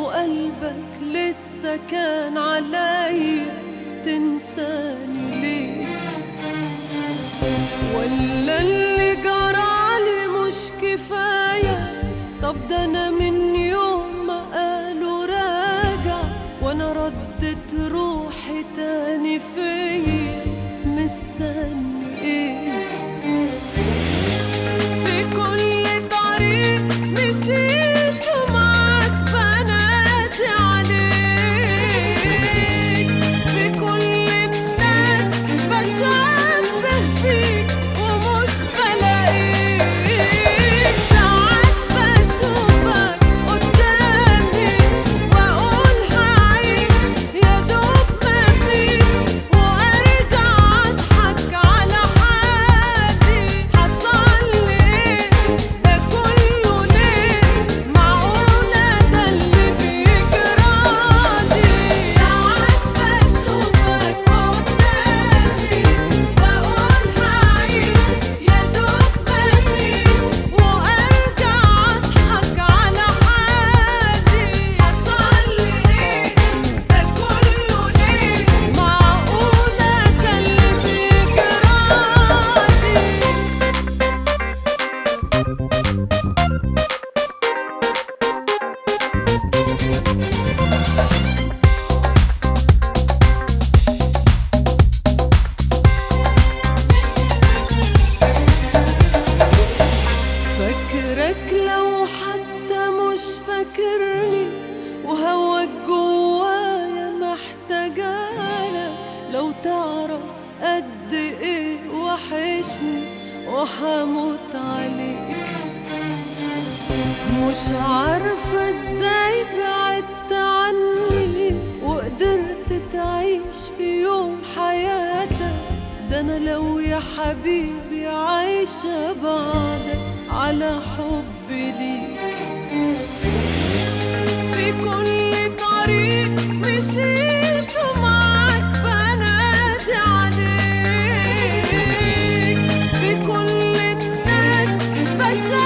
وقلبك لسه كان عليا تنساني ليه ولا اللي جرالي مش كفاية طب ده أنا من يوم ما قالوا راجع وأنا ردت روحي تاني فيا مستني إيه في كل طريق مشيت ومعاك بنادي عليك في كل الناس بشبه فيك ومش بلاقيك ساعات بشوفك قدامي واقول هعيش يا دوب مفيش وارجع اضحك على حالي حصل لي ايه ده كله ليه معقولة ده اللي بيجرالي ساعات بشوفك قدامي واقول هعيش يا دوب مفيش وارجع اضحك على حالي حصل لي ايه ده كله ليه معقولة ده اللي بيجرالي فاكرك لو حتى مش فاكرني وهواك جوايا محتاجالك لو تعرف قد ايه وحشني وحموت عليك مش عارفة ازاي بعدت عني وقدرت تعيش في يوم حياتك ده انا لو يا حبيبي عايشة بعدك على حبي ليك في كل طريق مشيت ومعاك بنادي عليك في كل الناس بشوف